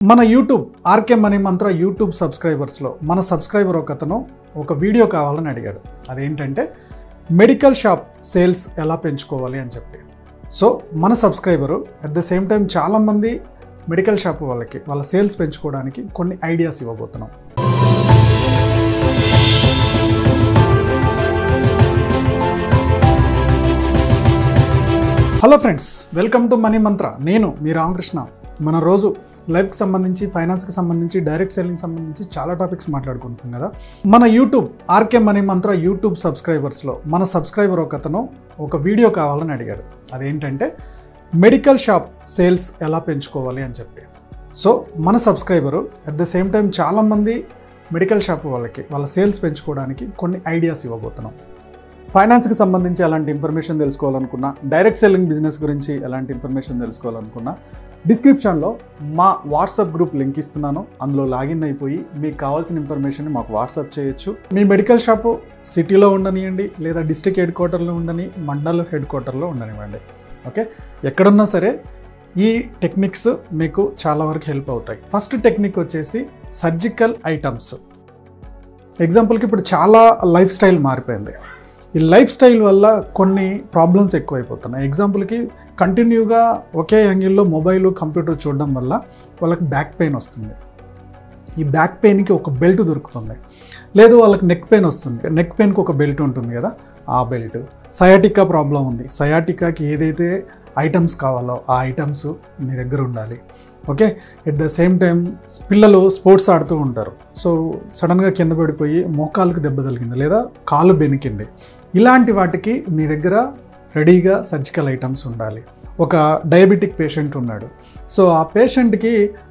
మన YouTube RK money Mantra YouTube సబ్స్క్రైబర్స్లో మన సబ్స్క్రైబర్ ఒక అతను ఒక వీడియో కావాలని అడిగాడు అదేంటంటే మెడికల్ షాప్ సేల్స్ ఎలా పెంచుకోవాలి అని చెప్పి సో మన subscriber at the same time చాలామంది మెడికల్ షాప్ వాళ్ళకి వాళ్ళ సేల్స్ పెంచుకోవడానికి కొన్ని ఐడియాస్ ఇవ్వబోతున్నాం hello friends welcome to money Mantra నేను మీ రామకృష్ణ మన రోజు లైఫ్కి సంబంధించి ఫైనాన్స్కి సంబంధించి డైరెక్ట్ సెల్లింగ్ సంబంధించి చాలా టాపిక్స్ మాట్లాడుకుంటున్నాం కదా మన YouTube RK money Mantra YouTube సబ్స్క్రైబర్స్లో మన సబ్స్క్రైబర్ ఒక అతను ఒక వీడియో కావాలని అడిగాడు అదేంటంటే మెడికల్ షాప్ సేల్స్ ఎలా పెంచుకోవాలి అని చెప్పి సో మన subscriber at the same time చాలామంది మెడికల్ షాప్ వాళ్ళకి వాళ్ళ సేల్స్ పెంచుకోవడానికి కొన్ని ఐడియాస్ ఇవ్వబోతున్నాం ఫైనాన్స్కి సంబంధించి ఎలాంటి ఇన్ఫర్మేషన్ తెలుసుకోవాలనుకున్నా డైరెక్ట్ సెల్లింగ్ బిజినెస్ గురించి ఎలాంటి ఇన్ఫర్మేషన్ తెలుసుకోవాలనుకున్నా డిస్క్రిప్షన్లో మా వాట్సాప్ గ్రూప్ లింక్ ఇస్తున్నాను అందులో లాగిన్ అయిపోయి మీకు కావాల్సిన ఇన్ఫర్మేషన్ మాకు వాట్సాప్ చేయొచ్చు మీ మెడికల్ షాపు సిటీలో ఉండనియండి లేదా డిస్ట్రిక్ట్ హెడ్ క్వార్టర్లో ఉండని మండల్ హెడ్ క్వార్టర్లో ఉండనివ్వండి ఓకే ఎక్కడున్నా సరే ఈ టెక్నిక్స్ మీకు చాలా వరకు హెల్ప్ అవుతాయి ఫస్ట్ టెక్నిక్ వచ్చేసి సర్జికల్ ఐటమ్స్ ఎగ్జాంపుల్కి ఇప్పుడు చాలా లైఫ్ స్టైల్ మారిపోయింది ఈ లైఫ్ స్టైల్ వల్ల కొన్ని ప్రాబ్లమ్స్ ఎక్కువైపోతున్నాయి ఎగ్జాంపుల్కి కంటిన్యూగా ఒకే యాంగిల్లో మొబైల్ కంప్యూటర్ చూడడం వల్ల వాళ్ళకి బ్యాక్ పెయిన్ వస్తుంది ఈ బ్యాక్ పెయిన్కి ఒక బెల్ట్ దొరుకుతుంది లేదు వాళ్ళకి నెక్ పెయిన్ వస్తుంది నెక్ పెయిన్కి ఒక బెల్ట్ ఉంటుంది కదా ఆ బెల్ట్ సయాటికా ప్రాబ్లం ఉంది సయాటికాకి ఏదైతే ఐటమ్స్ కావాలో ఆ ఐటమ్స్ మీ దగ్గర ఉండాలి okay at the same time పిల్లలు స్పోర్ట్స్ ఆడుతూ ఉంటారు సో సడన్గా కింద పడిపోయి మోకాలకు దెబ్బ తగిలింది లేదా కాలు బెనికింది ఇలాంటి వాటికి మీ దగ్గర రెడీగా సర్జికల్ ఐటమ్స్ ఉండాలి ఒక డయాబెటిక్ పేషెంట్ ఉన్నాడు సో ఆ పేషెంట్కి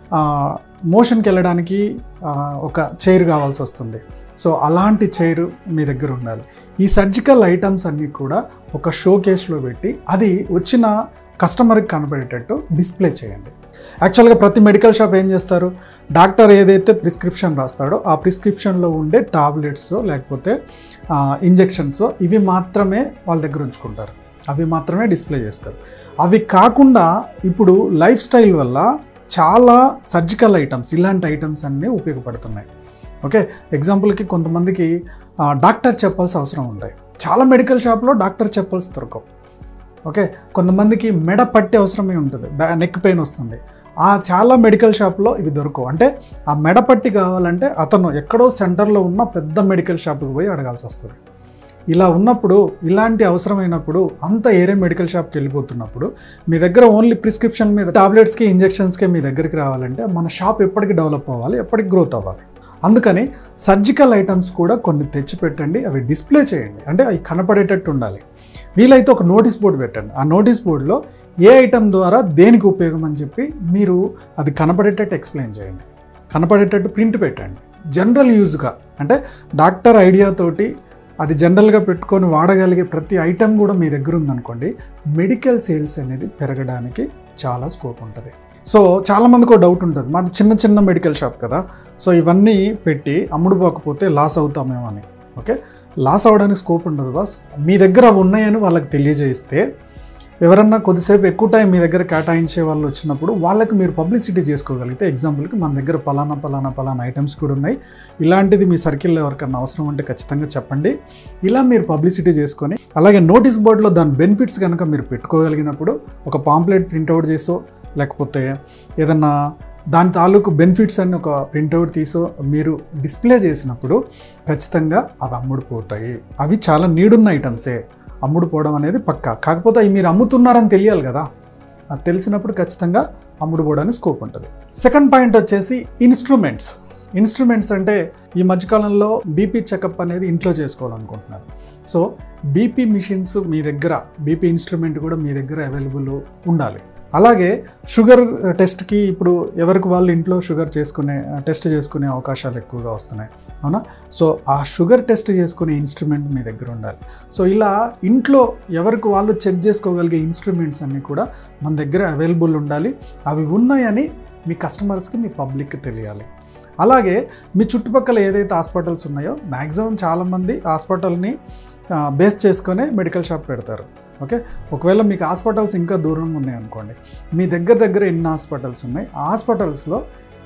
మోషన్కి వెళ్ళడానికి ఆ, ఒక చైర్ కావాల్సి వస్తుంది సో అలాంటి చైర్ మీ దగ్గర ఉండాలి ఈ సర్జికల్ ఐటమ్స్ అన్నీ కూడా ఒక షో కేస్లో పెట్టి అది వచ్చిన కస్టమర్కి కనపడేటట్టు డిస్ప్లే చేయండి యాక్చువల్గా ప్రతి మెడికల్ షాప్ ఏం చేస్తారు డాక్టర్ ఏదైతే ప్రిస్క్రిప్షన్ రాస్తాడో ఆ ప్రిస్క్రిప్షన్లో ఉండే టాబ్లెట్స్ లేకపోతే ఇంజెక్షన్స్ ఇవి మాత్రమే వాళ్ళ దగ్గర ఉంచుకుంటారు అవి మాత్రమే డిస్ప్లే చేస్తారు అవి కాకుండా ఇప్పుడు లైఫ్ స్టైల్ వల్ల చాలా సర్జికల్ ఐటమ్స్ ఇలాంటి ఐటమ్స్ అన్నీ ఉపయోగపడుతున్నాయి ఓకే ఎగ్జాంపుల్కి కొంతమందికి ఆ, డాక్టర్ చెప్పల్స్ అవసరం ఉంటాయి చాలా మెడికల్ షాప్లో డాక్టర్ చెప్పల్స్ దొరకవు ఓకే కొంతమందికి మెడ పట్టి అవసరమే ఉంటుంది బ్యా- నెక్ పెయిన్ వస్తుంది ఆ చాలా మెడికల్ షాప్లో ఇవి దొరకవు అంటే ఆ మెడ పట్టి కావాలంటే అతను ఎక్కడో సెంటర్లో ఉన్న పెద్ద మెడికల్ షాప్కి పోయి అడగాల్సి వస్తుంది ఇలా ఉన్నప్పుడు ఇలాంటి అవసరమైనప్పుడు అంత ఏరే మెడికల్ షాప్కి వెళ్ళిపోతున్నప్పుడు మీ దగ్గర ఓన్లీ ప్రిస్క్రిప్షన్ మీద టాబ్లెట్స్కి ఇంజెక్షన్స్కి మీ దగ్గరికి రావాలంటే మన షాప్ ఎప్పటికి డెవలప్ అవ్వాలి ఎప్పటికి గ్రోత్ అవ్వాలి అందుకని సర్జికల్ ఐటమ్స్ కూడా కొన్ని తెచ్చిపెట్టండి అవి డిస్ప్లే చేయండి అంటే అవి కనపడేటట్టు ఉండాలి వీలైతే ఒక నోటీస్ బోర్డు పెట్టండి ఆ నోటీస్ బోర్డులో ఏ ఐటమ్ ద్వారా దేనికి ఉపయోగం అని చెప్పి మీరు అది కనపడేటట్టు ఎక్స్ప్లెయిన్ చేయండి కనపడేటట్టు ప్రింట్ పెట్టండి జనరల్ యూజ్గా అంటే డాక్టర్ ఐడియాతోటి అది జనరల్గా పెట్టుకొని వాడగలిగే ప్రతి ఐటెం కూడా మీ దగ్గర ఉందనుకోండి మెడికల్ సేల్స్ అనేది పెరగడానికి చాలా స్కోప్ ఉంటుంది సో చాలామందికి ఒక డౌట్ ఉంటుంది మాది చిన్న చిన్న మెడికల్ షాప్ కదా సో ఇవన్నీ పెట్టి అమ్ముడు పోకపోతే లాస్ అవుతామేమో అని ఓకే లాస్ అవ్వడానికి స్కోప్ ఉండదు బాస్ మీ దగ్గర అవి ఉన్నాయని వాళ్ళకి తెలియజేస్తే ఎవరన్నా కొద్దిసేపు ఎక్కువ టైం మీ దగ్గర కేటాయించే వాళ్ళు వచ్చినప్పుడు వాళ్ళకి మీరు పబ్లిసిటీ చేసుకోగలిగితే ఎగ్జాంపుల్కి మన దగ్గర పలానా పలానా పలానా ఐటమ్స్ కూడా ఉన్నాయి ఇలాంటిది మీ సర్కిల్లో ఎవరికన్నా అవసరం ఉంటే ఖచ్చితంగా చెప్పండి ఇలా మీరు పబ్లిసిటీ చేసుకొని అలాగే నోటీస్ బోర్డులో దాని బెనిఫిట్స్ కనుక మీరు పెట్టుకోగలిగినప్పుడు ఒక పాంప్లెట్ ప్రింట్అవుట్ చేసో లేకపోతే ఏదన్నా దాని తాలూకు బెనిఫిట్స్ అన్ని ఒక ప్రింట్అవుట్ తీసో మీరు డిస్ప్లే చేసినప్పుడు ఖచ్చితంగా అవి అమ్ముడుపోతాయి అవి చాలా నీడున్న ఐటమ్సే అమ్ముడుపోవడం అనేది పక్కా కాకపోతే అవి మీరు అమ్ముతున్నారని తెలియాలి కదా అది తెలిసినప్పుడు ఖచ్చితంగా అమ్ముడుపోవడానికి స్కోప్ ఉంటుంది సెకండ్ పాయింట్ వచ్చేసి ఇన్స్ట్రుమెంట్స్ ఇన్స్ట్రుమెంట్స్ అంటే ఈ మధ్యకాలంలో బీపీ చెకప్ అనేది ఇంట్లో చేసుకోవాలనుకుంటున్నారు సో బీపీ మిషన్స్ మీ దగ్గర బీపీ ఇన్స్ట్రుమెంట్ కూడా మీ దగ్గర అవైలబుల్ ఉండాలి అలాగే షుగర్ టెస్ట్కి ఇప్పుడు ఎవరికి వాళ్ళు ఇంట్లో షుగర్ చేసుకునే టెస్ట్ చేసుకునే అవకాశాలు ఎక్కువగా వస్తున్నాయి అవునా సో ఆ షుగర్ టెస్ట్ చేసుకునే ఇన్స్ట్రుమెంట్ మీ దగ్గర ఉండాలి సో ఇలా ఇంట్లో ఎవరికి వాళ్ళు చెక్ చేసుకోగలిగే ఇన్స్ట్రుమెంట్స్ అన్నీ కూడా మన దగ్గర అవైలబుల్ ఉండాలి అవి ఉన్నాయని మీ కస్టమర్స్కి మీ పబ్లిక్కి తెలియాలి అలాగే మీ చుట్టుపక్కల ఏదైతే హాస్పిటల్స్ ఉన్నాయో మ్యాక్సిమం చాలామంది హాస్పిటల్ని బేస్ చేసుకొని మెడికల్ షాప్ పెడతారు ఓకే ఒకవేళ మీకు హాస్పిటల్స్ ఇంకా దూరంగా ఉన్నాయి అనుకోండి మీ దగ్గర దగ్గర ఎన్ని హాస్పిటల్స్ ఉన్నాయి ఆ హాస్పిటల్స్లో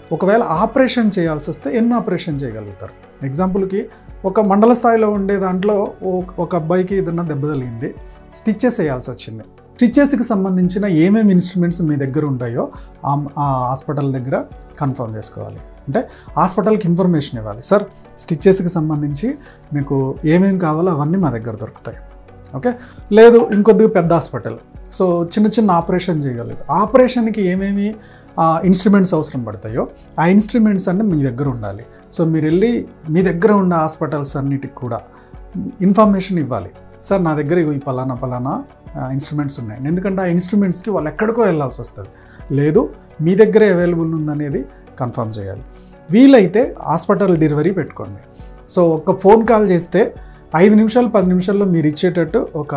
ఒకవేళ ఆపరేషన్ చేయాల్సి వస్తే ఎన్ని ఆపరేషన్ చేయగలుగుతారు ఎగ్జాంపుల్కి ఒక మండల స్థాయిలో ఉండే దాంట్లో ఓ- ఒక అబ్బాయికి ఏదైనా దెబ్బ తగిలింది స్టిచ్చెస్ వేయాల్సి వచ్చింది స్టిచ్చెస్కి సంబంధించిన ఏమేమి ఇన్స్ట్రుమెంట్స్ మీ దగ్గర ఉంటాయో ఆ ఆ హాస్పిటల్ దగ్గర కన్ఫర్మ్ చేసుకోవాలి అంటే హాస్పిటల్కి ఇన్ఫర్మేషన్ ఇవ్వాలి సార్ స్టిచ్చెస్కి సంబంధించి మీకు ఏమేమి కావాలో అవన్నీ మా దగ్గర దొరుకుతాయి ఓకే లేదు ఇంకొద్దిగా పెద్ద హాస్పిటల్ సో చిన్న చిన్న ఆపరేషన్ చేయగలదు ఆపరేషన్కి ఏమేమి ఇన్స్ట్రుమెంట్స్ అవసరం పడతాయో ఆ ఇన్స్ట్రుమెంట్స్ అన్నీ మీ దగ్గర ఉండాలి సో మీరు వెళ్ళి మీ దగ్గర ఉన్న హాస్పిటల్స్ అన్నిటికి కూడా ఇన్ఫర్మేషన్ ఇవ్వాలి సార్ నా దగ్గర ఇవి పలానా పలానా ఇన్స్ట్రుమెంట్స్ ఉన్నాయి ఎందుకంటే ఆ ఇన్స్ట్రుమెంట్స్కి వాళ్ళు ఎక్కడికో వెళ్ళాల్సి వస్తుంది లేదు మీ దగ్గరే అవైలబుల్ ఉందనేది కన్ఫర్మ్ చేయాలి వీలైతే హాస్పిటల్ డెలివరీ పెట్టుకోండి సో ఒక ఫోన్ కాల్ చేస్తే ఐదు నిమిషాలు పది నిమిషాల్లో మీరు ఇచ్చేటట్టు ఒక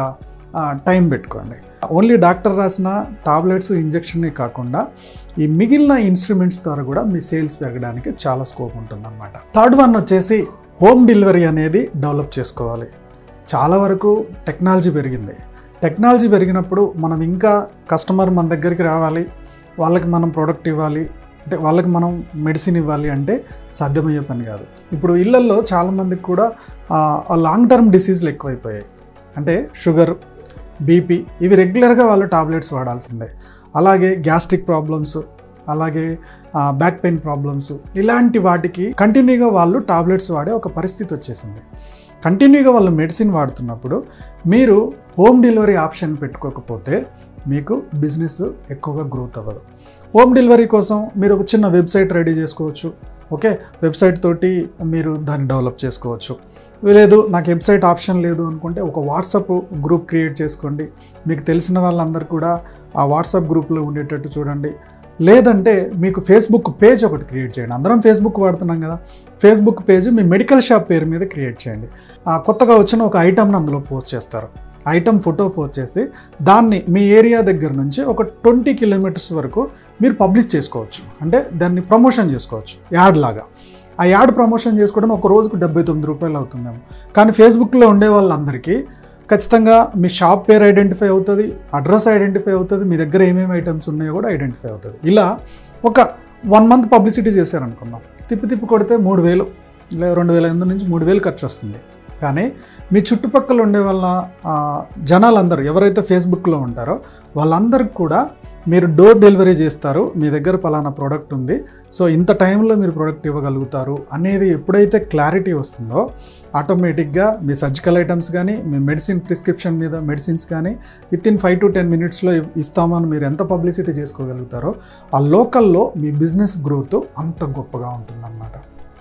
టైం పెట్టుకోండి ఓన్లీ డాక్టర్ రాసిన టాబ్లెట్స్ ఇంజెక్షనే కాకుండా ఈ మిగిలిన ఇన్స్ట్రుమెంట్స్ ద్వారా కూడా మీ సేల్స్ పెరగడానికి చాలా స్కోప్ ఉంటుందన్నమాట థర్డ్ వన్ వచ్చేసి హోమ్ డెలివరీ అనేది డెవలప్ చేసుకోవాలి చాలా వరకు టెక్నాలజీ పెరిగింది టెక్నాలజీ పెరిగినప్పుడు మనం ఇంకా కస్టమర్ మన దగ్గరికి రావాలి వాళ్ళకి మనం ప్రోడక్ట్ ఇవ్వాలి అంటే వాళ్ళకి మనం మెడిసిన్ ఇవ్వాలి అంటే సాధ్యమయ్యే పని కాదు ఇప్పుడు ఇళ్లల్లో చాలామందికి కూడా లాంగ్ టర్మ్ డిసీజ్లు ఎక్కువైపోయాయి అంటే షుగర్ బీపీ ఇవి రెగ్యులర్గా వాళ్ళు టాబ్లెట్స్ వాడాల్సిందే అలాగే గ్యాస్ట్రిక్ ప్రాబ్లమ్స్ అలాగే బ్యాక్ పెయిన్ ప్రాబ్లమ్స్ ఇలాంటి వాటికి కంటిన్యూగా వాళ్ళు టాబ్లెట్స్ వాడే ఒక పరిస్థితి వచ్చేసింది కంటిన్యూగా వాళ్ళు మెడిసిన్ వాడుతున్నప్పుడు మీరు హోమ్ డెలివరీ ఆప్షన్ పెట్టుకోకపోతే మీకు బిజినెస్ ఎక్కువగా గ్రోత్ అవ్వదు హోమ్ డెలివరీ కోసం మీరు ఒక చిన్న వెబ్సైట్ రెడీ చేసుకోవచ్చు ఓకే వెబ్సైట్ తోటి మీరు దాన్ని డెవలప్ చేసుకోవచ్చు లేదు నాకు వెబ్సైట్ ఆప్షన్ లేదు అనుకుంటే ఒక వాట్సాప్ గ్రూప్ క్రియేట్ చేసుకోండి మీకు తెలిసిన వాళ్ళందరూ కూడా ఆ వాట్సాప్ గ్రూప్లో ఉండేటట్టు చూడండి లేదంటే మీకు ఫేస్బుక్ పేజ్ ఒకటి క్రియేట్ చేయండి అందరం ఫేస్బుక్ వాడుతున్నాం కదా ఫేస్బుక్ పేజ్ మీ మెడికల్ షాప్ పేరు మీద క్రియేట్ చేయండి ఆ కొత్తగా వచ్చిన ఒక ఐటమ్ని అందులో పోస్ట్ చేస్తారు ఐటమ్ ఫోటో పోస్ట్ చేసి దాన్ని మీ ఏరియా దగ్గర నుంచి ఒక ట్వంటీ కిలోమీటర్స్ వరకు మీరు పబ్లిష్ చేసుకోవచ్చు అంటే దాన్ని ప్రమోషన్ చేసుకోవచ్చు యాడ్ లాగా ఆ యాడ్ ప్రమోషన్ చేసుకోవడం ఒక రోజుకు డెబ్బై తొమ్మిది రూపాయలు అవుతుందేమో కానీ ఫేస్బుక్లో ఉండే వాళ్ళందరికీ ఖచ్చితంగా మీ షాప్ పేరు ఐడెంటిఫై అవుతుంది అడ్రస్ ఐడెంటిఫై అవుతుంది మీ దగ్గర ఏమేమి ఐటమ్స్ ఉన్నాయో కూడా ఐడెంటిఫై అవుతుంది ఇలా ఒక వన్ మంత్ పబ్లిసిటీ చేశారనుకుందాం తిప్పి తిప్పి కొడితే మూడు వేలు లేదా రెండు వేల ఎనిమిది నుంచి మూడు వేలు ఖర్చు వస్తుంది కానీ మీ చుట్టుపక్కల ఉండే వాళ్ళ ఆ, జనాలందరూ ఎవరైతే ఫేస్బుక్లో ఉంటారో వాళ్ళందరికి కూడా మీరు డోర్ డెలివరీ చేస్తారు మీ దగ్గర పలానా ప్రోడక్ట్ ఉంది సో ఇంత టైంలో మీరు ప్రోడక్ట్ ఇవ్వగలుగుతారు అనేది ఎప్పుడైతే క్లారిటీ వస్తుందో ఆటోమేటిక్గా మీ సర్జికల్ ఐటమ్స్ కానీ మీ మెడిసిన్ ప్రిస్క్రిప్షన్ మీద మెడిసిన్స్ కానీ within five to ten మినిట్స్లో ఇస్తామని మీరు ఎంత పబ్లిసిటీ చేసుకోగలుగుతారో ఆ లోకల్లో మీ బిజినెస్ గ్రోత్ అంత గొప్పగా ఉంటుందన్నమాట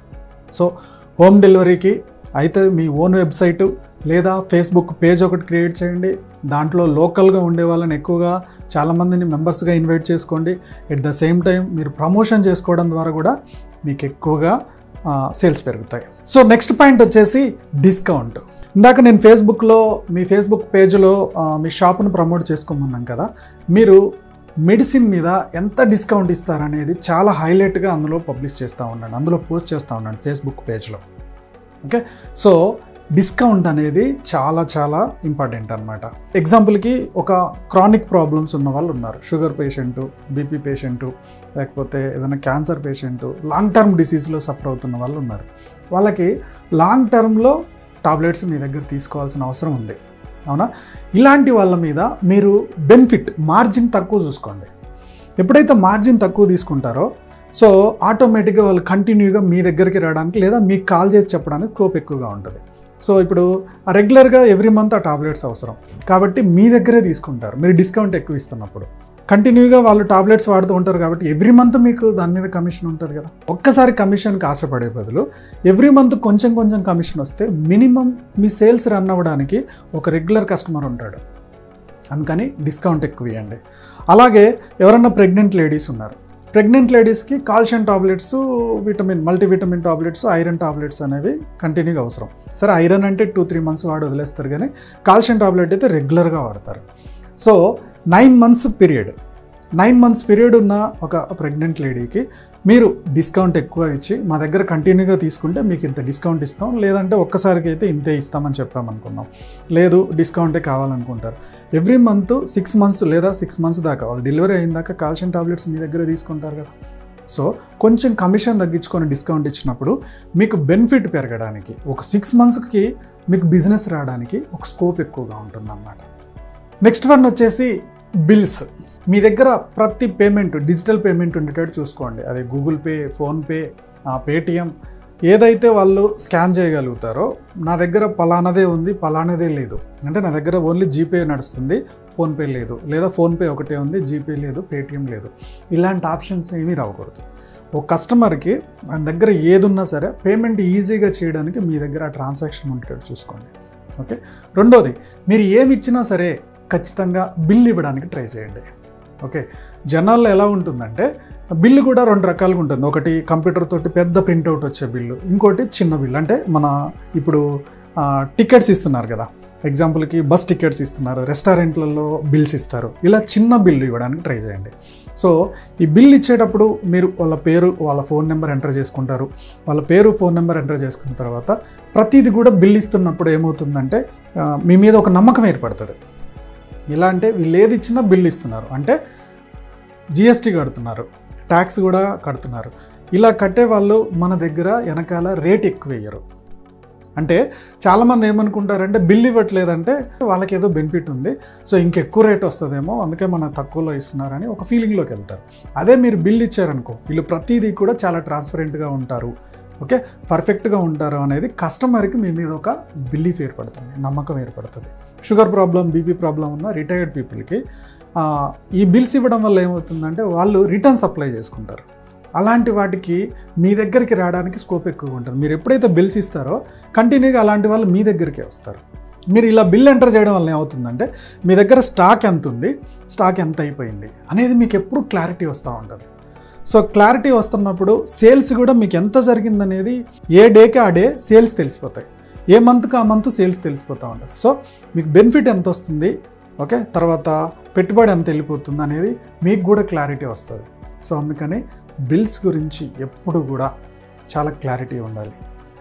సో హోమ్ డెలివరీకి అయితే మీ ఓన్ వెబ్సైటు లేదా ఫేస్బుక్ పేజ్ ఒకటి క్రియేట్ చేయండి దాంట్లో లోకల్గా ఉండే వాళ్ళని ఎక్కువగా చాలామందిని మెంబర్స్గా ఇన్వైట్ చేసుకోండి ఎట్ ద సేమ్ టైం మీరు ప్రమోషన్ చేసుకోవడం ద్వారా కూడా మీకు ఎక్కువగా సేల్స్ పెరుగుతాయి సో నెక్స్ట్ పాయింట్ వచ్చేసి డిస్కౌంట్ ఇందాక నేను ఫేస్బుక్లో మీ ఫేస్బుక్ పేజ్లో ఆ, మీ షాప్ను ప్రమోట్ చేసుకోమన్నాం కదా మీరు మెడిసిన్ మీద ఎంత డిస్కౌంట్ ఇస్తారనేది చాలా హైలైట్గా అందులో పబ్లిష్ చేస్తూ ఉండండి అందులో పోస్ట్ చేస్తూ ఉండండి ఫేస్బుక్ పేజ్లో ఓకే సో డిస్కౌంట్ అనేది చాలా చాలా ఇంపార్టెంట్ అనమాట ఎగ్జాంపుల్కి ఒక క్రానిక్ ప్రాబ్లమ్స్ ఉన్న వాళ్ళు ఉన్నారు షుగర్ పేషెంటు బీపీ పేషెంటు లేకపోతే ఏదైనా క్యాన్సర్ పేషెంటు లాంగ్ టర్మ్ డిసీజ్లో సఫర్ అవుతున్న వాళ్ళు ఉన్నారు వాళ్ళకి లాంగ్ టర్మ్లో టాబ్లెట్స్ మీ దగ్గర తీసుకోవాల్సిన అవసరం ఉంది అవునా ఇలాంటి వాళ్ళ మీద మీరు బెనిఫిట్ మార్జిన్ తక్కువ చూసుకోండి ఎప్పుడైతే మార్జిన్ తక్కువ తీసుకుంటారో సో ఆటోమేటిక్గా వాళ్ళు కంటిన్యూగా మీ దగ్గరికి రావడానికి లేదా మీకు కాల్ చేసి చెప్పడానికి స్కోప్ ఎక్కువగా ఉంటుంది సో ఇప్పుడు రెగ్యులర్గా ఎవ్రీ మంత్ ఆ టాబ్లెట్స్ అవసరం కాబట్టి మీ దగ్గరే తీసుకుంటారు మీరు డిస్కౌంట్ ఎక్కువ ఇస్తున్నప్పుడు కంటిన్యూగా వాళ్ళు టాబ్లెట్స్ వాడుతూ ఉంటారు కాబట్టి ఎవ్రీ మంత్ మీకు దాని మీద కమిషన్ ఉంటుంది కదా ఒక్కసారి కమిషన్కి ఆశపడే బదులు ఎవ్రీ మంత్ కొంచెం కొంచెం కమిషన్ వస్తే మినిమం మీ సేల్స్ రన్ అవ్వడానికి ఒక రెగ్యులర్ కస్టమర్ ఉంటాడు అందుకని డిస్కౌంట్ ఎక్కువ ఇవ్వండి అలాగే ఎవరన్నా ప్రెగ్నెంట్ లేడీస్ ఉన్నారు ప్రెగ్నెంట్ లేడీస్కి calcium tablets vitamin multivitamin tablets iron tablets అనేవి కంటిన్యూగా అవసరం సరే ఐరన్ అంటే టూ త్రీ మంత్స్ వాడి వదిలేస్తారు కానీ కాల్షియం టాబ్లెట్ అయితే రెగ్యులర్గా వాడతారు so nine months period nine months period ఉన్న ఒక ప్రెగ్నెంట్ లేడీకి మీరు డిస్కౌంట్ ఎక్కువ ఇచ్చి మా దగ్గర కంటిన్యూగా తీసుకుంటే మీకు ఇంత డిస్కౌంట్ ఇస్తాం లేదంటే ఒక్కసారికి అయితే ఇంతే ఇస్తామని చెప్పామనుకున్నాం లేదు డిస్కౌంటే కావాలనుకుంటారు ఎవ్రీ మంత్ సిక్స్ మంత్స్ లేదా సిక్స్ మంత్స్ దాకా వాళ్ళు డెలివరీ అయిన దాకా కాల్షియం టాబ్లెట్స్ మీ దగ్గర తీసుకుంటారు కదా సో కొంచెం కమిషన్ తగ్గించుకొని డిస్కౌంట్ ఇచ్చినప్పుడు మీకు బెనిఫిట్ పెరగడానికి ఒక సిక్స్ మంత్స్కి మీకు బిజినెస్ రావడానికి ఒక స్కోప్ ఎక్కువగా ఉంటుందన్నమాట నెక్స్ట్ వన్ వచ్చేసి బిల్స్ మీ దగ్గర ప్రతి పేమెంట్ డిజిటల్ పేమెంట్ ఉండేటట్టు చూసుకోండి అది గూగుల్ పే ఫోన్పే పేటిఎం ఏదైతే వాళ్ళు స్కాన్ చేయగలుగుతారో నా దగ్గర పలానదే ఉంది పలానదే లేదు అంటే నా దగ్గర ఓన్లీ జీపే నడుస్తుంది ఫోన్పే లేదు లేదా ఫోన్పే ఒకటే ఉంది జీపే లేదు పేటిఎం లేదు ఇలాంటి ఆప్షన్స్ ఏమీ రాకూడదు ఒక కస్టమర్కి మన దగ్గర ఏది ఉన్నా సరే పేమెంట్ ఈజీగా చేయడానికి మీ దగ్గర ఆ ట్రాన్సాక్షన్ ఉండేటట్టు చూసుకోండి ఓకే రెండోది మీరు ఏమి ఇచ్చినా సరే ఖచ్చితంగా బిల్ ఇవ్వడానికి ట్రై చేయండి ఓకే జనాల్లో ఎలా ఉంటుందంటే బిల్లు కూడా రెండు రకాలుగా ఉంటుంది ఒకటి కంప్యూటర్ తోటి పెద్ద ప్రింట్అవుట్ వచ్చే బిల్లు ఇంకోటి చిన్న బిల్లు అంటే మన ఇప్పుడు టికెట్స్ ఇస్తున్నారు కదా ఎగ్జాంపుల్కి బస్ టికెట్స్ ఇస్తున్నారు రెస్టారెంట్లలో బిల్స్ ఇస్తారు ఇలా చిన్న బిల్లు ఇవ్వడానికి ట్రై చేయండి సో ఈ బిల్ ఇచ్చేటప్పుడు మీరు వాళ్ళ పేరు వాళ్ళ ఫోన్ నెంబర్ ఎంటర్ చేసుకుంటారు వాళ్ళ పేరు ఫోన్ నెంబర్ ఎంటర్ చేసుకున్న తర్వాత ప్రతిదీ కూడా బిల్ ఇస్తున్నప్పుడు ఏమవుతుందంటే ఆ, మీ మీద ఒక నమ్మకం ఏర్పడుతుంది ఇలా అంటే వీళ్ళు ఏది ఇచ్చినా బిల్ ఇస్తున్నారు అంటే జిఎస్టీ కడుతున్నారు ట్యాక్స్ కూడా కడుతున్నారు ఇలా కట్టే వాళ్ళు మన దగ్గర వెనకాల రేట్ ఎక్కువ వేయరు అంటే చాలామంది ఏమనుకుంటారంటే బిల్ ఇవ్వట్లేదంటే వాళ్ళకి ఏదో బెనిఫిట్ ఉంది సో ఇంకెక్కువ రేట్ వస్తుందేమో అందుకే మన తక్కువలో ఇస్తున్నారని ఒక ఫీలింగ్లోకి వెళ్తారు అదే మీరు బిల్ ఇచ్చారనుకో వీళ్ళు ప్రతిదీ కూడా చాలా ట్రాన్స్పరెంట్గా ఉంటారు ఓకే పర్ఫెక్ట్గా ఉంటారు అనేది కస్టమర్కి మీ మీద ఒక బిలీఫ్ ఏర్పడుతుంది నమ్మకం ఏర్పడుతుంది షుగర్ ప్రాబ్లం బీపీ ప్రాబ్లం ఉన్న రిటైర్డ్ పీపుల్కి ఆ, ఈ బిల్స్ ఇవ్వడం వల్ల ఏమవుతుందంటే వాళ్ళు రిటర్న్స్ అప్లై చేసుకుంటారు అలాంటి వాటికి మీ దగ్గరికి రావడానికి స్కోప్ ఎక్కువగా ఉంటుంది మీరు ఎప్పుడైతే బిల్స్ ఇస్తారో కంటిన్యూగా అలాంటి వాళ్ళు మీ దగ్గరికే వస్తారు మీరు ఇలా బిల్ ఎంటర్ చేయడం వల్ల ఏమవుతుందంటే మీ దగ్గర స్టాక్ ఎంత ఉంది స్టాక్ ఎంత అయిపోయింది అనేది మీకు ఎప్పుడు క్లారిటీ వస్తూ ఉంటుంది సో క్లారిటీ వస్తున్నప్పుడు సేల్స్ కూడా మీకు ఎంత జరిగిందనేది ఏ డేకి ఆ డే సేల్స్ తెలిసిపోతాయి ఏ మంత్కి ఆ మంత్ సేల్స్ తెలిసిపోతూ ఉంటుంది సో మీకు బెనిఫిట్ ఎంత వస్తుంది ఓకే తర్వాత పెట్టుబడి ఎంత వెళ్ళిపోతుంది అనేది మీకు కూడా క్లారిటీ వస్తుంది సో అందుకని బిల్స్ గురించి ఎప్పుడు కూడా చాలా క్లారిటీ ఉండాలి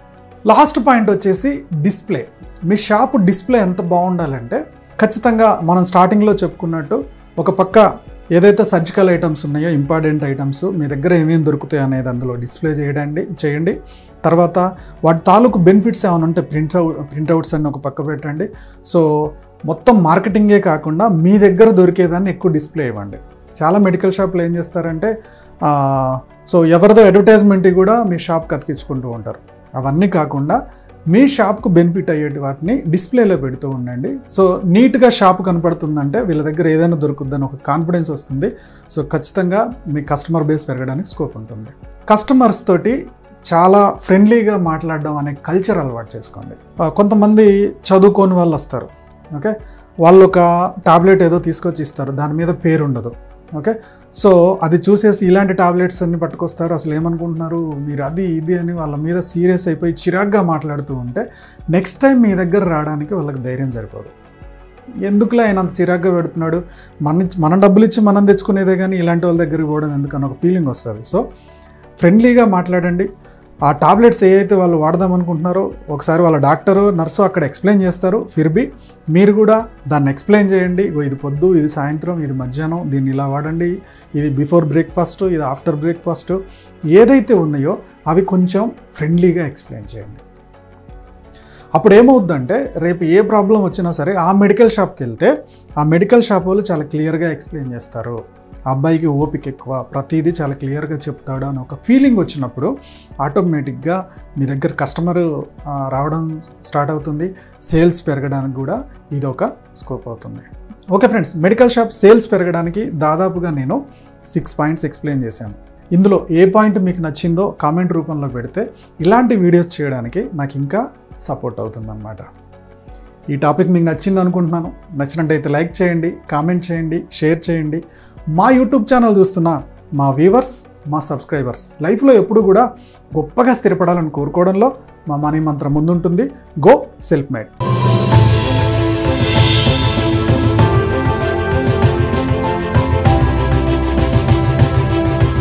లాస్ట్ పాయింట్ వచ్చేసి డిస్ప్లే మీ షాప్ డిస్ప్లే ఎంత బాగుండాలంటే ఖచ్చితంగా మనం స్టార్టింగ్లో చెప్పుకున్నట్టు ఒక పక్క ఏదైతే సర్జికల్ ఐటమ్స్ ఉన్నాయో ఇంపార్టెంట్ ఐటమ్స్ మీ దగ్గర ఏమేమి దొరుకుతాయి అనేది అందులో డిస్ప్లే చేయడండి చేయండి తర్వాత వాటి తాలూకు బెనిఫిట్స్ ఏమైనా ఉంటే ప్రింట్ అవుట్ ప్రింట్అవుట్స్ అన్ని ఒక పక్క పెట్టండి సో మొత్తం మార్కెటింగే కాకుండా మీ దగ్గర దొరికేదాన్ని ఎక్కువ డిస్ప్లే ఇవ్వండి చాలా మెడికల్ షాప్లో ఏం చేస్తారంటే ఆ, సో ఎవరిదో అడ్వర్టైజ్మెంట్ కూడా మీ షాప్కి అతికించుకుంటూ ఉంటారు అవన్నీ కాకుండా మీ షాప్కు బెనిఫిట్ అయ్యేటి వాటిని డిస్ప్లేలో పెడుతూ ఉండండి సో నీట్గా షాప్ కనపడుతుందంటే వీళ్ళ దగ్గర ఏదైనా దొరుకుద్దని ఒక కాన్ఫిడెన్స్ వస్తుంది సో ఖచ్చితంగా మీ కస్టమర్ బేస్ పెరగడానికి స్కోప్ ఉంటుంది కస్టమర్స్ తోటి చాలా ఫ్రెండ్లీగా మాట్లాడడం అనే కల్చర్ అలవాటు చేసుకోండి ఆ, కొంతమంది చదువుకోని వాళ్ళు వస్తారు ఓకే వాళ్ళు ఒక టాబ్లెట్ ఏదో తీసుకొచ్చి ఇస్తారు దాని మీద పేరు ఉండదు ఓకే సో అది చూసేసి ఇలాంటి టాబ్లెట్స్ అన్ని పట్టుకొస్తారు అసలు ఏమనుకుంటున్నారు మీరు అది ఇది అని వాళ్ళ మీద సీరియస్ అయిపోయి చిరాగ్గా మాట్లాడుతూ ఉంటే నెక్స్ట్ టైం మీ దగ్గర రావడానికి వాళ్ళకి ధైర్యం సరిపోదు ఎందుకులే ఆయన అంత చిరాగ్గా పెడుతున్నాడు మన మన డబ్బులు ఇచ్చి మనం తెచ్చుకునేదే కానీ ఇలాంటి వాళ్ళ దగ్గరికి పోవడం ఎందుకని ఒక ఫీలింగ్ వస్తుంది సో ఫ్రెండ్లీగా మాట్లాడండి ఆ టాబ్లెట్స్ ఏ అయితే వాళ్ళు వాడదాం అనుకుంటున్నారో ఒకసారి వాళ్ళ డాక్టరు నర్సు అక్కడ ఎక్స్ప్లెయిన్ చేస్తారు ఫిర్బి మీరు కూడా దాన్ని ఎక్స్ప్లెయిన్ చేయండి ఇగో ఇది పొద్దు ఇది సాయంత్రం ఇది మధ్యాహ్నం దీన్ని ఇలా వాడండి ఇది బిఫోర్ బ్రేక్ఫాస్ట్ ఇది ఆఫ్టర్ బ్రేక్ఫాస్ట్ ఏదైతే ఉన్నాయో అవి కొంచెం ఫ్రెండ్లీగా ఎక్స్ప్లెయిన్ చేయండి అప్పుడు ఏమవుద్దంటే రేపు ఏ ప్రాబ్లం వచ్చినా సరే ఆ మెడికల్ షాప్కి వెళ్తే ఆ మెడికల్ షాప్ వాళ్ళు చాలా క్లియర్గా ఎక్స్ప్లెయిన్ చేస్తారు ఆ అబ్బాయికి ఓపిక ఎక్కువ ప్రతిదీ చాలా క్లియర్గా చెప్తాడు అని ఒక ఫీలింగ్ వచ్చినప్పుడు ఆటోమేటిక్గా మీ దగ్గర కస్టమర్ రావడం స్టార్ట్ అవుతుంది సేల్స్ పెరగడానికి కూడా ఇది ఒక స్కోప్ అవుతుంది okay friends medical shop sales పెరగడానికి దాదాపుగా నేను సిక్స్ పాయింట్స్ ఎక్స్ప్లెయిన్ చేశాను ఇందులో ఏ పాయింట్ మీకు నచ్చిందో కామెంట్ రూపంలో పెడితే ఇలాంటి వీడియోస్ చేయడానికి నాకు ఇంకా సపోర్ట్ అవుతుందన్నమాట ఈ టాపిక్ మీకు నచ్చింది అనుకుంటున్నాను నచ్చినట్టయితే లైక్ చేయండి కామెంట్ చేయండి షేర్ చేయండి మా యూట్యూబ్ ఛానల్ చూస్తున్న మా వ్యూవర్స్ మా సబ్స్క్రైబర్స్ లైఫ్లో ఎప్పుడు కూడా గొప్పగా స్థిరపడాలని కోరుకోవడంలో మా మనీ మంత్రం ముందుంటుంది గో సెల్ఫ్ మేడ్